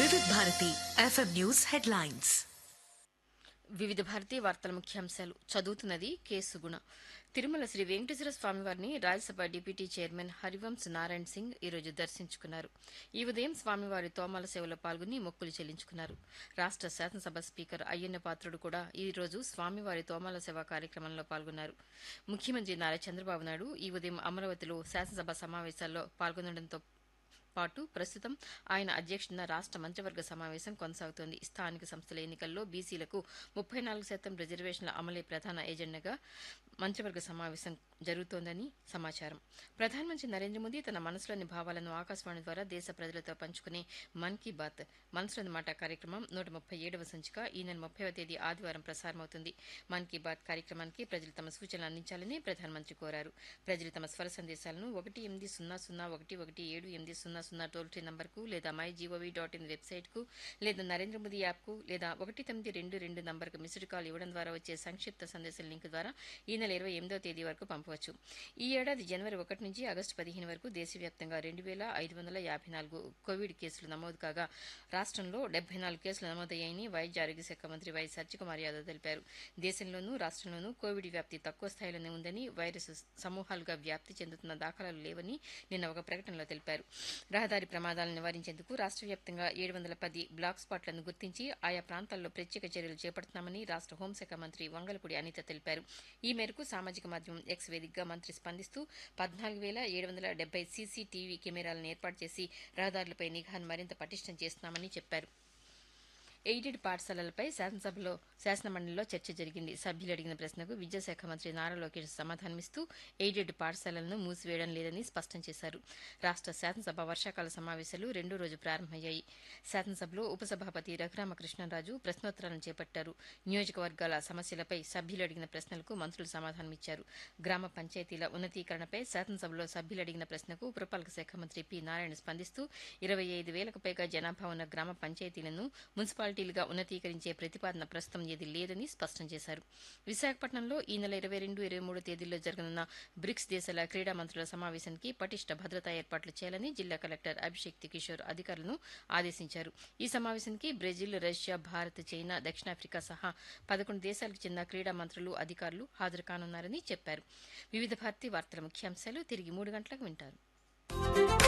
వివిధ Bharati FM news headlines వివిధ భారతీయ వార్తల ముఖ్యాంశాలు చదువుతున్నది కె సుగుణ తిరుమల శ్రీ వెంకటేశ్వర స్వామివారిని రాజ్యసభ డిప్యూటీ చైర్మన్ హరివంశ్ నారాయణ్ సింగ్ ఈరోజు దర్శించుకున్నారు ఈ ఉదయం స్వామివారి తోమాల సేవలో పాల్గొని మొక్కులు చెల్లించుకున్నారు రాష్ట శాసనసభ స్పీకర్ అయ్యన్న పాత్రుడు కూడా ఈ రోజు స్వామివారి తోమాల సేవ కార్యక్రమంలో పాల్గొన్నారు ముఖ్యమంత్రి నారా చంద్రబాబు నాయుడు ఈ ఉదయం అమరావతిలో శాసనసభ సమావేశాల్లో పాల్గొనడంతో పాటు ప్రస్తుతం ఆయన అధ్యక్షతన రాష్ట మంత్రివర్గ సమావేశం కొనసాగుతోంది స్థానిక సంస్థల ఎన్నికల్లో బీసీలకు ముప్పై నాలుగు శాతం రిజర్వేషన్ల అమలే ప్రధాన ఎజెండాగా మంత్రివర్గ సమావేశం జరుగుతోందని సమాచారం ప్రధానమంత్రి నరేంద్ర మోదీ తన మనసులోని భావాలను ఆకాశవాణి ద్వారా దేశ ప్రజలతో పంచుకునే మన్ కీ బాత్ మనసులోని మాట కార్యక్రమం నూట ముప్పై ఏడవ సంచిక ఈ నెల ముప్పైవ తేదీ ఆదివారం ప్రసారమవుతుంది మన్ కీ బాత్ కార్యక్రమానికి ప్రజలు తమ సూచనలు అందించాలని ప్రధానమంత్రి కోరారు ప్రజలు తమ స్వర సందేశాలను ఒకటి ఎనిమిది సున్నా సున్నా ఒకటి ఒకటి ఏడు ఎనిమిది సున్నా సున్నా టోల్ ఫ్రీ నంబర్కు లేదా మై జీఓవీ డాట్ ఇన్ వెబ్సైట్కు లేదా నరేంద్ర మోదీ యాప్కు లేదా ఒకటి తొమ్మిది రెండు రెండు నంబర్కు మిస్డ్ కాల్ ఇవ్వడం ద్వారా వచ్చే సంక్షిప్త సందేశం లింక్ ద్వారా ఈ నెల ఇరవై ఎనిమిదో తేదీ వరకు పంపవచ్చు ఈ ఏడాది జనవరి ఒకటి నుంచి ఆగస్టు పదిహేను వరకు దేశవ్యాప్తంగా రెండు వేల ఐదు వందల యాభై నాలుగు కోవిడ్ కేసులు నమోదు కాగా రాష్ట్రంలో డెబ్బై నాలుగు కేసులు నమోదయ్యాయని వైద్య ఆరోగ్య శాఖ మంత్రి వై సత్యకుమార్ యాదవ్ తెలిపారు దేశంలోనూ రాష్ట్రంలోనూ కోవిడ్ వ్యాప్తి తక్కువ స్థాయిలోనే ఉందని వైరస్ సమూహాలుగా వ్యాప్తి చెందుతున్న దాఖలాలు లేవని నిన్న ఒక ప్రకటనలో తెలిపారు రహదారి ప్రమాదాలను నివారించేందుకు రాష్ట్ర వ్యాప్తంగా ఏడు వందల పది బ్లాక్ స్పాట్లను గుర్తించి ఆయా ప్రాంతాల్లో ప్రత్యేక చర్యలు చేపడుతున్నామని రాష్ట్ర హోంశాఖ మంత్రి వంగలపూడి అనిత తెలిపారు ఈ మేరకు సామాజిక మాధ్యమం ఎక్స్ వేదికగా మంత్రి స్పందిస్తూ పద్నాలుగు వేల ఏడు వందల డెబ్బై సీసీటీవీ కెమెరాలను ఏర్పాటు చేసి రహదారులపై నిఘాను మరింత పటిష్టం చేస్తున్నామని చెప్పారు ఎయిడెడ్ పాఠశాలలపై శాసనసభలో శాసనమండలిలో చర్చ జరిగింది సభ్యులు అడిగిన ప్రశ్నకు విద్యాశాఖ మంత్రి నారా లోకేష్ సమాధానమిస్తూ ఎయిడెడ్ పాఠశాలలను మూసివేయడం లేదని స్పష్టం చేశారు రాష్ట శాసనసభ వర్షాకాల సమావేశాలు రెండో రోజు ప్రారంభమయ్యాయి శాసనసభలో ఉపసభాపతి రఘురామకృష్ణరాజు ప్రశ్నోత్తరాలను చేపట్టారు నియోజకవర్గాల సమస్యలపై సభ్యులు అడిగిన ప్రశ్నలకు మంత్రులు సమాధానమిచ్చారు గ్రామ పంచాయతీల ఉన్నతీకరణపై శాసనసభలో సభ్యులు అడిగిన ప్రశ్నకు పురపాలక శాఖ మంత్రి పి నారాయణ స్పందిస్తూ ఇరవై ఐదు వేలకు పైగా జనాభా ఉన్న గ్రామ పంచాయతీలను మున్సిపాలిటీలుగా ఉన్నతీకరించే ప్రతిపాదన ప్రస్తుతం ఏది లేదని స్పష్టం చేశారు విశాఖపట్నంలో ఈ నెల ఇరవై రెండు ఇరవై మూడు తేదీల్లో జరగనున్న బ్రిక్స్ దేశాల క్రీడా మంత్రుల సమావేశానికి పటిష్ట భద్రతా ఏర్పాట్లు చేయాలని జిల్లా కలెక్టర్ అభిషేక్ కిషోర్ అధికారులను ఆదేశించారు ఈ సమావేశానికి బ్రెజిల్ రష్యా భారత్ చైనా దక్షిణాఫ్రికా సహా పదకొండు దేశాలకు చెందిన క్రీడా మంత్రులు అధికారులు హాజరు కానున్నారని చెప్పారు వివిధ భారతీ వార్తల ముఖ్యాంశాలు తిరిగి మూడు గంటలకు వింటారు